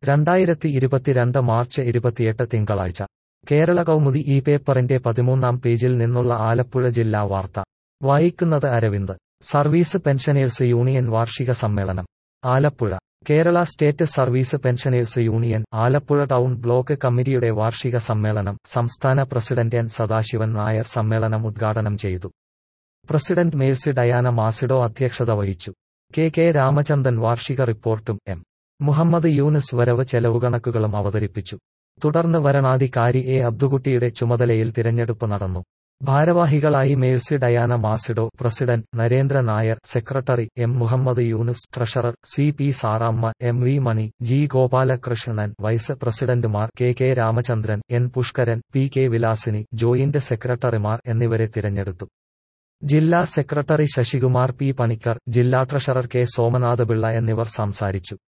രണ്ടായിരത്തി ഇരുപത്തിരണ്ട് മാർച്ച് ഇരുപത്തിയെട്ട് തിങ്കളാഴ്ച കേരള കൗമുദി ഈ പേപ്പറിന്റെ പതിമൂന്നാം പേജിൽ നിന്നുള്ള ആലപ്പുഴ ജില്ലാ വാർത്ത വായിക്കുന്നത് അരവിന്ദ് സർവീസ് പെൻഷനേഴ്സ് യൂണിയൻ വാർഷിക സമ്മേളനം Alappuzha Kerala state service pensioners union Alappuzha town block കമ്മിറ്റിയുടെ വാർഷിക സമ്മേളനം സംസ്ഥാന പ്രസിഡന്റ് എൻ സദാശിവൻ നായർ സമ്മേളനം ഉദ്ഘാടനം ചെയ്തു പ്രസിഡന്റ് മേഴ്സി ഡയാന മാസിഡോ അധ്യക്ഷത വഹിച്ചു കെ കെ രാമചന്ദ്രൻ വാർഷിക റിപ്പോർട്ടും എം മുഹമ്മദ് യൂനിസ് വരവ് ചെലവുകണക്കുകളും അവതരിപ്പിച്ചു തുടർന്ന് വരണാധികാരി എ അബ്ദുകുട്ടിയുടെ ചുമതലയിൽ തിരഞ്ഞെടുപ്പ് നടന്നു ഭാരവാഹികളായി Mercy Diana Macedo president Narendra Nair secretary M Muhammad Yunus treasurer C P Saramma M V Mani G Gopalakrishnan vice പ്രസിഡന്റുമാർ K K Ramachandran N Pushkaran P K Vilasini joint സെക്രട്ടറിമാർ എന്നിവരെ തിരഞ്ഞെടുത്തു ജില്ലാ സെക്രട്ടറി ശശികുമാർ പി പണിക്കർ ജില്ലാ ട്രഷറർ കെ സോമനാഥപിള്ള എന്നിവർ സംസാരിച്ചു